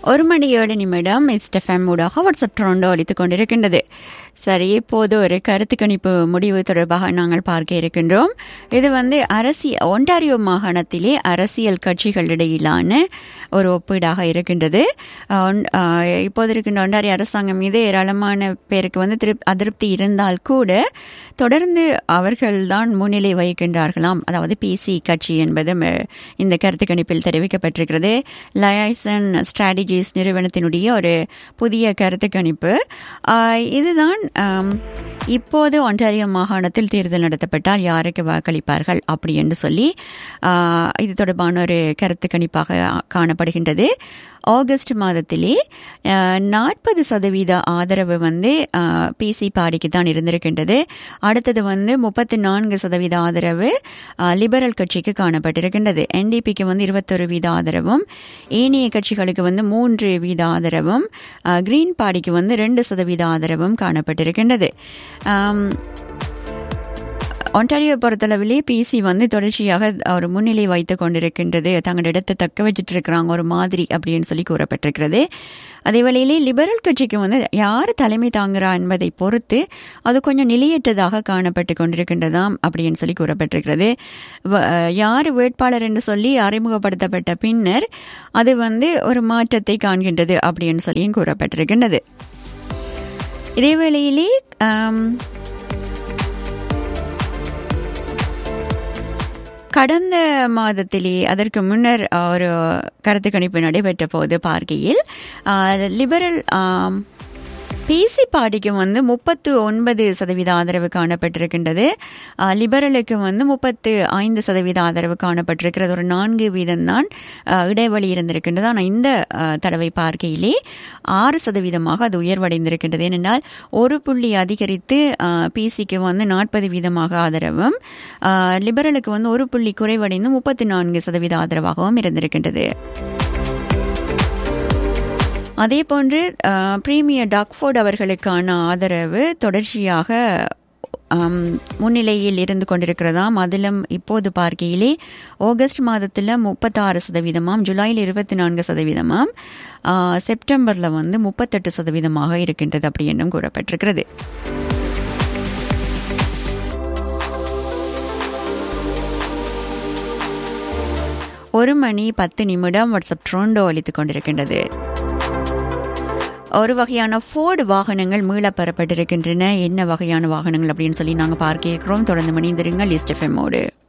ஒரு மணி ஏழு நிமிடம் எஸ்டெஃப்எம் ஊடாக வாட்ஸ்அப் ட்ரோண்டோ அளித்துக் கொண்டிருக்கின்றது சரி இப்போது ஒரு கருத்து கணிப்பு முடிவு தொடர்பாக நாங்கள் பார்க்க இருக்கின்றோம் இது வந்து அரசியல் ஒன்டாரியோ மாகாணத்திலே அரசியல் கட்சிகளிடையிலான ஒரு ஒப்பீடாக இருக்கின்றது ஒன்- ஆஹ் இப்போது இருக்கின்ற ஒன்டாரியோ அரசாங்கம் மீது ஏராளமான பேருக்கு வந்து திருப் அதிருப்தி இருந்தால் கூட தொடர்ந்து அவர்கள்தான் முன்னிலை வகிக்கின்றார்களாம் அதாவது பிசி கட்சி என்பது ம- இந்த கருத்து கணிப்பில் தெரிவிக்கப்பட்டிருக்கிறது லயசன் ஸ்ட்ராட்டஜிஸ் நிறுவனத்தினுடைய ஒரு புதிய கருத்து கணிப்பு ஆஹ் இதுதான் ஆம், இப்போது ஒன்டாரியோ மாகாணத்தில் தேர்தல் நடத்தப்பட்டால் யாருக்கு வாக்களிப்பார்கள் அப்படி என்று சொல்லி ஆஹ், இது தொடர்பான ஒரு கருத்து கணிப்பாக காணப்படுகின்றது ஆகஸ்ட் மாதத்திலே நாற்பது சதவீத ஆதரவு வந்து பிசி பாடிக்கு தான் இருந்திருக்கின்றது அடுத்தது வந்து முப்பத்தி நான்கு சதவீத ஆதரவு ஆஹ், லிபரல் கட்சிக்கு காணப்பட்டிருக்கின்றது என்டிபிக்கு வந்து இருபத்தொரு வீத ஆதரவும் ஏனைய கட்சிகளுக்கு வந்து மூன்று வீத ஆதரவும் ஆஹ், கிரீன் பார்ட்டிக்கு வந்து ரெண்டு சதவீத ஆதரவும் காணப்பட்டிருக்கின்றது ஆம், ஒன்டாரியோ பொறுத்தளவிலே பிசி வந்து தொடர்ச்சியாக ஒரு முன்னிலை வைத்துக் கொண்டிருக்கின்றது தங்களோட இடத்தை தக்க வச்சுட்டு இருக்கிறாங்க ஒரு மாதிரி அப்படின்னு சொல்லி கூறப்பட்டிருக்கிறது அதே வேளையிலே லிபரல் கட்சிக்கு வந்து யார் தலைமை தாங்குறா என்பதை பொறுத்து அது கொஞ்சம் நிலையற்றதாக காணப்பட்டு கொண்டிருக்கின்றதாம் அப்படின்னு சொல்லி கூறப்பட்டிருக்கிறது வ- யார் வேட்பாளர் என்று சொல்லி அறிமுகப்படுத்தப்பட்ட பின்னர் அது வந்து ஒரு மாற்றத்தை காண்கின்றது அப்படின்னு சொல்லியும் கூறப்பட்டிருக்கின்றது இதே வேளையிலே ஆம், கடந்த மாதத்திலே அதற்கு முன்னர் ஒரு கருத்து கணிப்பு நடைபெற்ற போது பார்க்கையில் ஆஹ், லிபரல் ஆம், பிசி பார்ட்டிக்கு வந்து முப்பத்து ஒன்பது சதவீத ஆதரவு காணப்பட்டிருக்கின்றது ஆஹ், லிபரலுக்கு வந்து முப்பத்து ஐந்து சதவீத ஆதரவு காணப்பட்டிருக்கிறது ஒரு நான்கு வீதம்தான் ஆஹ், இடைவெளி இருந்திருக்கின்றது ஆனால் இந்த ஆஹ், தடவை பார்க்கையிலே ஆறு சதவீதமாக அது உயர்வடைந்திருக்கின்றது ஏனென்றால் ஒரு புள்ளி அதிகரித்து பிசிக்கு வந்து நாற்பது வீதமாக ஆதரவும் ஆஹ், லிபரலுக்கு வந்து ஒரு புள்ளி குறைவடைந்து முப்பத்தி நான்கு சதவீத ஆதரவாகவும் இருந்திருக்கின்றது அதே போன்று அஹ், பிரீமியர் டாக்ஃபோர்ட் அவர்களுக்கான ஆதரவு தொடர்ச்சியாக ஆம், முன்னிலையில் இருந்து கொண்டிருக்கிறதாம் அதிலும் இப்போது பார்க்கையிலே ஆகஸ்ட் மாதத்தில் முப்பத்தாறு சதவீதமாம் ஜூலையில் இருபத்தி நான்கு சதவீதமாம் ஆஹ், செப்டம்பர்ல வந்து முப்பத்தெட்டு சதவீதமாக இருக்கின்றது அப்படி என்றும் கூறப்பட்டிருக்கிறது ஒரு மணி பத்து நிமிடம் வாட்ஸ்அப் ட்ரோண்டோ அளித்துக் கொண்டிருக்கின்றது ஒரு வகையான ஃபோர்டு வாகனங்கள் மீளப்பெறப்பட்டிருக்கின்றன என்ன வகையான வாகனங்கள் அப்படின்னு சொல்லி நாங்கள் பார்க்க இருக்கிறோம் தொடர்ந்து மணிந்திருங்கள் லிஸ்ட் எஃப்எம்மோடு